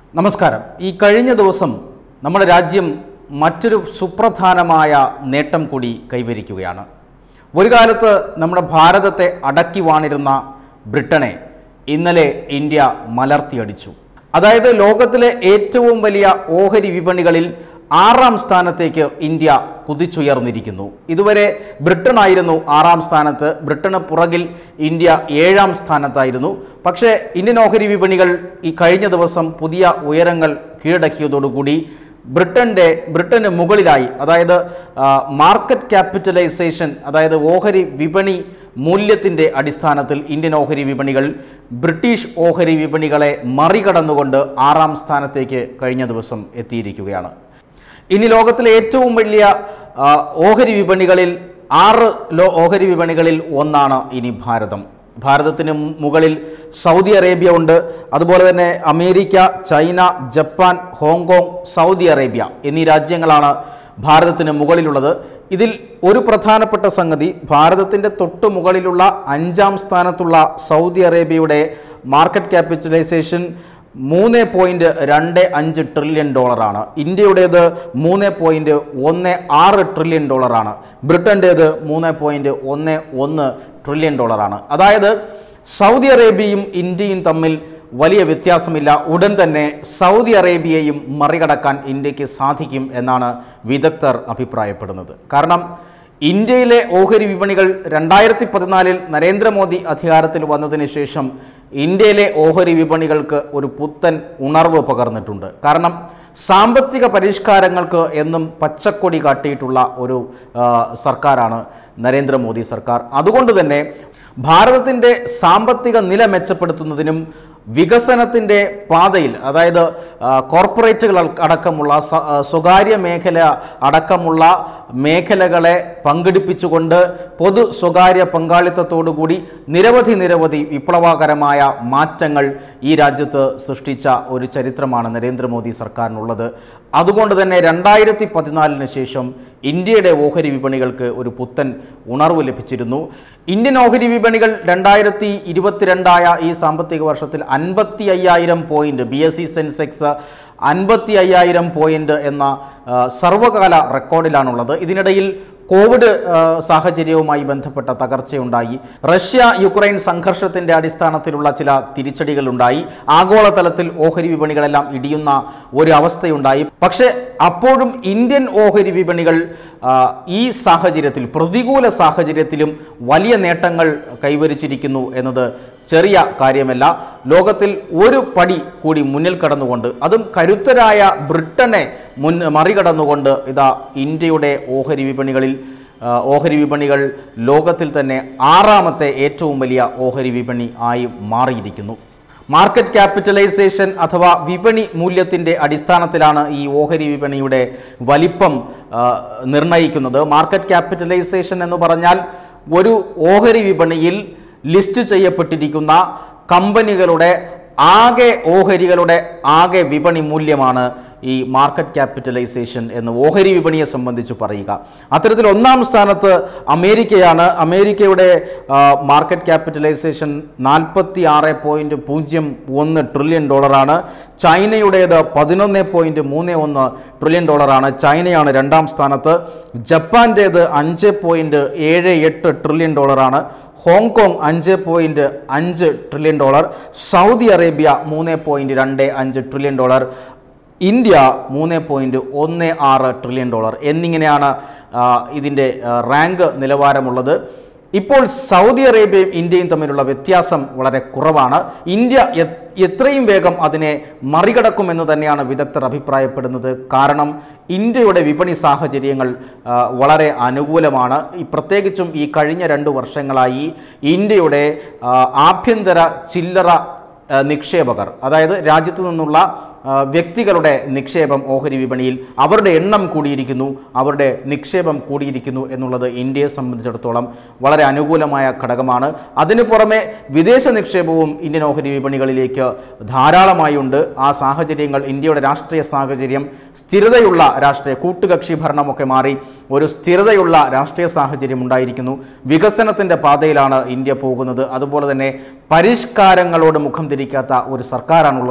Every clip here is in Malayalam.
നമസ്കാരം ഈ കഴിഞ്ഞ ദിവസം നമ്മുടെ രാജ്യം മറ്റൊരു സുപ്രധാനമായ നേട്ടം കൂടി കൈവരിക്കുകയാണ് ഒരു കാലത്ത് നമ്മുടെ ഭാരതത്തെ അടക്കി വാണിരുന്ന ബ്രിട്ടനെ ഇന്നലെ ഇന്ത്യ മലർത്തിയടിച്ചു അതായത് ലോകത്തിലെ ഏറ്റവും വലിയ ഓഹരി വിപണികളിൽ ആറാം സ്ഥാനത്തേക്ക് ഇന്ത്യ കുതിച്ചുയർന്നിരിക്കുന്നു ഇതുവരെ ബ്രിട്ടൻ ആയിരുന്നു ആറാം സ്ഥാനത്ത് ബ്രിട്ടന് പുറകിൽ ഇന്ത്യ ഏഴാം സ്ഥാനത്തായിരുന്നു പക്ഷേ ഇന്ത്യൻ ഓഹരി വിപണികൾ ഈ കഴിഞ്ഞ ദിവസം പുതിയ ഉയരങ്ങൾ കീഴടക്കിയതോടുകൂടി ബ്രിട്ടൻ്റെ ബ്രിട്ടന് മുകളിലായി അതായത് ആ, മാർക്കറ്റ് ക്യാപിറ്റലൈസേഷൻ അതായത് ഓഹരി വിപണി മൂല്യത്തിൻ്റെ അടിസ്ഥാനത്തിൽ ഇന്ത്യൻ ഓഹരി വിപണികൾ ബ്രിട്ടീഷ് ഓഹരി വിപണികളെ മറികടന്നുകൊണ്ട് ആറാം സ്ഥാനത്തേക്ക് കഴിഞ്ഞ ദിവസം എത്തിയിരിക്കുകയാണ് ഇനി ലോകത്തിലെ ഏറ്റവും വലിയ ആ, ഓഹരി വിപണികളിൽ ആറ് ലോ ഓഹരി വിപണികളിൽ ഒന്നാണ് ഇനി ഭാരതം ഭാരതത്തിന് മുകളിൽ സൗദി അറേബ്യ ഉണ്ട് അതുപോലെ തന്നെ America China Japan Hong Kong Saudi Arabia എന്നീ രാജ്യങ്ങളാണ് ഭാരതത്തിന് മുകളിലുള്ളത് ഇതിൽ ഒരു പ്രധാനപ്പെട്ട സംഗതി ഭാരതത്തിൻ്റെ തൊട്ടു മുകളിലുള്ള അഞ്ചാം സ്ഥാനത്തുള്ള സൗദി അറേബ്യയുടെ മാർക്കറ്റ് ക്യാപിറ്റലൈസേഷൻ മൂന്ന് പോയിൻറ്റ് രണ്ട് അഞ്ച് ട്രില്യൺ ഡോളറാണ് ഇന്ത്യയുടേത് മൂന്ന് പോയിൻറ്റ് ഒന്ന് ആറ് ട്രില്യൺ ഡോളറാണ് ബ്രിട്ടൻ്റേത് മൂന്ന് പോയിൻറ്റ് ഒന്ന് ഒന്ന് ട്രില്യൺ ഡോളറാണ് അതായത് സൗദി അറേബ്യയും ഇന്ത്യയും തമ്മിൽ വലിയ വ്യത്യാസമില്ല ഉടൻ തന്നെ സൗദി അറേബ്യയെയും മറികടക്കാൻ ഇന്ത്യക്ക് സാധിക്കും എന്നാണ് വിദഗ്ധർ അഭിപ്രായപ്പെടുന്നത് കാരണം ഇന്ത്യയിലെ ഓഹരി വിപണികൾ രണ്ടായിരത്തി പതിനാലിൽ നരേന്ദ്രമോദി അധികാരത്തിൽ വന്നതിന് ശേഷം ഇന്ത്യയിലെ ഓഹരി വിപണികൾക്ക് ഒരു പുത്തൻ ഉണർവ് പകർന്നിട്ടുണ്ട് കാരണം സാമ്പത്തിക പരിഷ്കാരങ്ങൾക്ക് എന്നും പച്ചക്കൊടി കാട്ടിയിട്ടുള്ള ഒരു ആ, സർക്കാരാണ് നരേന്ദ്രമോദി സർക്കാർ അതുകൊണ്ട് തന്നെ ഭാരതത്തിൻ്റെ സാമ്പത്തിക നില മെച്ചപ്പെടുത്തുന്നതിനും വികസനത്തിൻ്റെ പാതയിൽ അതായത് ആ, കോർപ്പറേറ്റുകൾ അടക്കമുള്ള സ- ആ, സ്വകാര്യ മേഖല അടക്കമുള്ള മേഖലകളെ പങ്കെടുപ്പിച്ചുകൊണ്ട് പൊതു സ്വകാര്യ പങ്കാളിത്തത്തോടുകൂടി നിരവധി നിരവധി വിപ്ലവകരമായ മാറ്റങ്ങൾ ഈ രാജ്യത്ത് സൃഷ്ടിച്ച ഒരു ചരിത്രമാണ് നരേന്ദ്രമോദി സർക്കാരിനുള്ളത് അതുകൊണ്ട് തന്നെ രണ്ടായിരത്തി പതിനാലിന് ശേഷം ഇന്ത്യയുടെ ഓഹരി വിപണികൾക്ക് ഒരു പുത്തൻ ഉണർവ് ലഭിച്ചിരുന്നു ഇന്ത്യൻ ഓഹരി വിപണികൾ രണ്ടായിരത്തി ഇരുപത്തിരണ്ടായ ഈ സാമ്പത്തിക വർഷത്തിൽ അൻപത്തി അയ്യായിരം point B S C Sensex അൻപത്തി അയ്യായിരം പോയിന്റ് എന്ന ആ, സർവകാല റെക്കോർഡിലാണുള്ളത് ഇതിനിടയിൽ കോവിഡ് ആ, സാഹചര്യവുമായി ബന്ധപ്പെട്ട തകർച്ചയുണ്ടായി റഷ്യ യുക്രൈൻ സംഘർഷത്തിന്റെ അടിസ്ഥാനത്തിലുള്ള ചില തിരിച്ചടികളുണ്ടായി ആഗോളതലത്തിൽ ഓഹരി വിപണികളെല്ലാം ഇടിയുന്ന ഒരു അവസ്ഥയുണ്ടായി പക്ഷേ അപ്പോഴും ഇന്ത്യൻ ഓഹരി വിപണികൾ ആ, ഈ സാഹചര്യത്തിൽ പ്രതികൂല സാഹചര്യത്തിലും വലിയ നേട്ടങ്ങൾ കൈവരിച്ചിരിക്കുന്നു എന്നത് ചെറിയ കാര്യമല്ല ലോകത്തിൽ ഒരു പടി കൂടി മുന്നിൽ കടന്നുകൊണ്ട് അതും കരുത്തരായ ബ്രിട്ടനെ മുൻ മറികടന്നുകൊണ്ട് ഇതാ ഇന്ത്യയുടെ ഓഹരി വിപണികളിൽ ആ, ഓഹരി വിപണികൾ ലോകത്തിൽ തന്നെ ആറാമത്തെ ഏറ്റവും വലിയ ഓഹരി വിപണി ആയി മാറിയിരിക്കുന്നു മാർക്കറ്റ് ക്യാപിറ്റലൈസേഷൻ അഥവാ വിപണി മൂല്യത്തിൻ്റെ അടിസ്ഥാനത്തിലാണ് ഈ ഓഹരി വിപണിയുടെ വലിപ്പം ആ, നിർണ്ണയിക്കുന്നത് മാർക്കറ്റ് ക്യാപിറ്റലൈസേഷൻ എന്ന് പറഞ്ഞാൽ ഒരു ഓഹരി വിപണിയിൽ ലിസ്റ്റ് ചെയ്യപ്പെട്ടിരിക്കുന്ന കമ്പനികളുടെ ആകെ ഓഹരികളുടെ ആകെ വിപണി മൂല്യമാണ് ഈ മാർക്കറ്റ് ക്യാപിറ്റലൈസേഷൻ എന്ന് ഓഹരി വിപണിയെ സംബന്ധിച്ച് പറയുക അത്തരത്തിൽ ഒന്നാം സ്ഥാനത്ത് അമേരിക്കയാണ് അമേരിക്കയുടെ ആ, മാർക്കറ്റ് ക്യാപിറ്റലൈസേഷൻ നാൽപ്പത്തി ആറ് പോയിൻറ്റ് പൂജ്യം ഒന്ന് ട്രില്യൺ ഡോളറാണ് ചൈനയുടേത് പതിനൊന്ന് പോയിൻറ്റ് മൂന്ന് ഒന്ന് ട്രില്യൺ ഡോളറാണ് ചൈനയാണ് രണ്ടാം സ്ഥാനത്ത് ജപ്പാൻ്റേത് അഞ്ച് പോയിൻറ്റ് ഏഴ് എട്ട് ട്രില്യൺ ഡോളറാണ് ഹോങ്കോങ് അഞ്ച് പോയിൻറ്റ് അഞ്ച് ട്രില്യൺ ഡോളർ സൗദി അറേബ്യ മൂന്ന് പോയിൻറ്റ് രണ്ട് അഞ്ച് ട്രില്യൺ ഡോളർ ഇന്ത്യ മൂന്ന് പോയിൻറ്റ് ഒന്ന് ആറ് ട്രില്യൺ ഡോളർ എന്നിങ്ങനെയാണ് ആ, ഇതിൻ്റെ ആ, റാങ്ക് നിലവാരമുള്ളത് ഇപ്പോൾ സൗദി അറേബ്യയും ഇന്ത്യയും തമ്മിലുള്ള വ്യത്യാസം വളരെ കുറവാണ് ഇന്ത്യ എ- എത്രയും വേഗം അതിനെ മറികടക്കുമെന്ന് തന്നെയാണ് വിദഗ്ധർ അഭിപ്രായപ്പെടുന്നത് കാരണം ഇന്ത്യയുടെ വിപണി സാഹചര്യങ്ങൾ ആ, വളരെ അനുകൂലമാണ് ഈ പ്രത്യേകിച്ചും ഈ കഴിഞ്ഞ രണ്ട് വർഷങ്ങളായി ഇന്ത്യയുടെ ആ, ആഭ്യന്തര ചില്ലറ ആ, നിക്ഷേപകർ അതായത് രാജ്യത്തു നിന്നുള്ള ആ, വ്യക്തികളുടെ നിക്ഷേപം ഓഹരി വിപണിയിൽ അവരുടെ എണ്ണം കൂടിയിരിക്കുന്നു അവരുടെ നിക്ഷേപം കൂടിയിരിക്കുന്നു എന്നുള്ളത് ഇന്ത്യയെ സംബന്ധിച്ചിടത്തോളം വളരെ അനുകൂലമായ ഘടകമാണ് അതിനു പുറമെ വിദേശ നിക്ഷേപവും ഇന്ത്യൻ ഓഹരി വിപണികളിലേക്ക് ധാരാളമായി ഉണ്ട് ആ സാഹചര്യങ്ങൾ ഇന്ത്യയുടെ രാഷ്ട്രീയ സാഹചര്യം സ്ഥിരതയുള്ള രാഷ്ട്രീയ കൂട്ടുകക്ഷി ഭരണമൊക്കെ മാറി ഒരു സ്ഥിരതയുള്ള രാഷ്ട്രീയ സാഹചര്യം ഉണ്ടായിരിക്കുന്നു വികസനത്തിൻ്റെ പാതയിലാണ് ഇന്ത്യ പോകുന്നത് അതുപോലെ തന്നെ പരിഷ്കാരങ്ങളോട് മുഖം തിരിക്കാത്ത ഒരു സർക്കാരാണുള്ളത്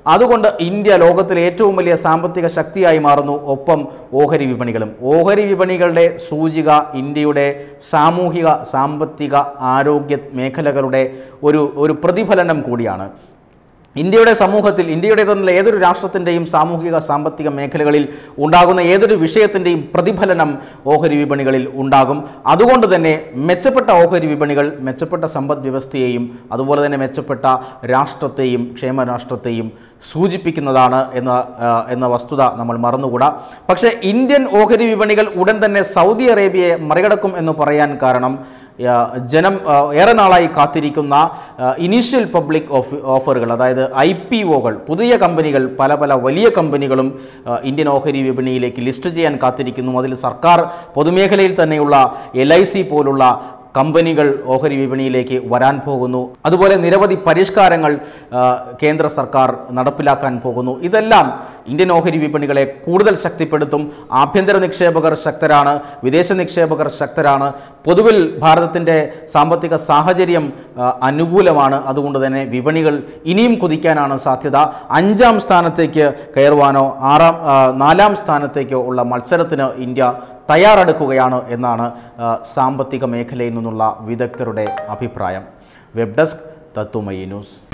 അതുകൊണ്ട് ഇന്ത്യ ലോകത്തിലെ ഏറ്റവും വലിയ സാമ്പത്തിക ശക്തിയായി മാറുന്നു ഒപ്പം ഓഹരി വിപണികളും ഓഹരി വിപണികളുടെ സൂചിക ഇന്ത്യയുടെ സാമൂഹിക സാമ്പത്തിക ആരോഗ്യ മേഖലകളുടെ ഒരു ഒരു പ്രതിഫലനം കൂടിയാണ് ഇന്ത്യയുടെ സമൂഹത്തിൽ ഇന്ത്യയുടെ തന്നിലെ ഏതൊരു രാഷ്ട്രത്തിൻ്റെയും സാമൂഹിക സാമ്പത്തിക മേഖലകളിൽ ഉണ്ടാകുന്ന ഏതൊരു വിഷയത്തിൻ്റെയും പ്രതിഫലനം ഓഹരി വിപണികളിൽ ഉണ്ടാകും അതുകൊണ്ട് തന്നെ മെച്ചപ്പെട്ട ഓഹരി വിപണികൾ മെച്ചപ്പെട്ട സമ്പദ് വ്യവസ്ഥയെയും അതുപോലെ തന്നെ മെച്ചപ്പെട്ട രാഷ്ട്രത്തെയും ക്ഷേമ രാഷ്ട്രത്തെയും സൂചിപ്പിക്കുന്നതാണ് എന്ന ആ, എന്ന വസ്തുത നമ്മൾ മറന്നുകൂടാ പക്ഷേ ഇന്ത്യൻ ഓഹരി വിപണികൾ ഉടൻ തന്നെ സൗദി അറേബ്യയെ മറികടക്കും എന്ന് പറയാൻ കാരണം ആ, ജനം ആ, ഏറെ നാളായി കാത്തിരിക്കുന്ന ഇനീഷ്യൽ പബ്ലിക് ഓഫ് ഓഫറുകൾ അതായത് ഐ പി ഒകൾ പുതിയ കമ്പനികൾ പല പല വലിയ കമ്പനികളും ആ, ഇന്ത്യൻ ഓഹരി വിപണിയിലേക്ക് ലിസ്റ്റ് ചെയ്യാൻ കാത്തിരിക്കുന്നു അതിൽ സർക്കാർ പൊതുമേഖലയിൽ തന്നെയുള്ള എൽ ഐ സി പോലുള്ള കമ്പനികൾ ഓഹരി വിപണിയിലേക്ക് വരാൻ പോകുന്നു അതുപോലെ നിരവധി പരിഷ്കാരങ്ങൾ ആ, കേന്ദ്ര സർക്കാർ നടപ്പിലാക്കാൻ പോകുന്നു ഇതെല്ലാം ഇന്ത്യൻ ഓഹരി വിപണികളെ കൂടുതൽ ശക്തിപ്പെടുത്തും ആഭ്യന്തര നിക്ഷേപകർ ശക്തരാണ് വിദേശ നിക്ഷേപകർ ശക്തരാണ് പൊതുവിൽ ഭാരതത്തിൻ്റെ സാമ്പത്തിക സാഹചര്യം ആ, അനുകൂലമാണ് അതുകൊണ്ട് തന്നെ വിപണികൾ ഇനിയും കുതിക്കാനാണ് സാധ്യത അഞ്ചാം സ്ഥാനത്തേക്ക് കയറുവാനോ ആറാം ആ, നാലാം സ്ഥാനത്തേക്കോ ഉള്ള മത്സരത്തിന് ഇന്ത്യ തയ്യാറെടുക്കുകയാണ് എന്നാണ് ആ, സാമ്പത്തിക മേഖലയിൽ നിന്നുള്ള വിദഗ്ധരുടെ അഭിപ്രായം വെബ് ഡെസ്ക് തത്തുമയി ന്യൂസ്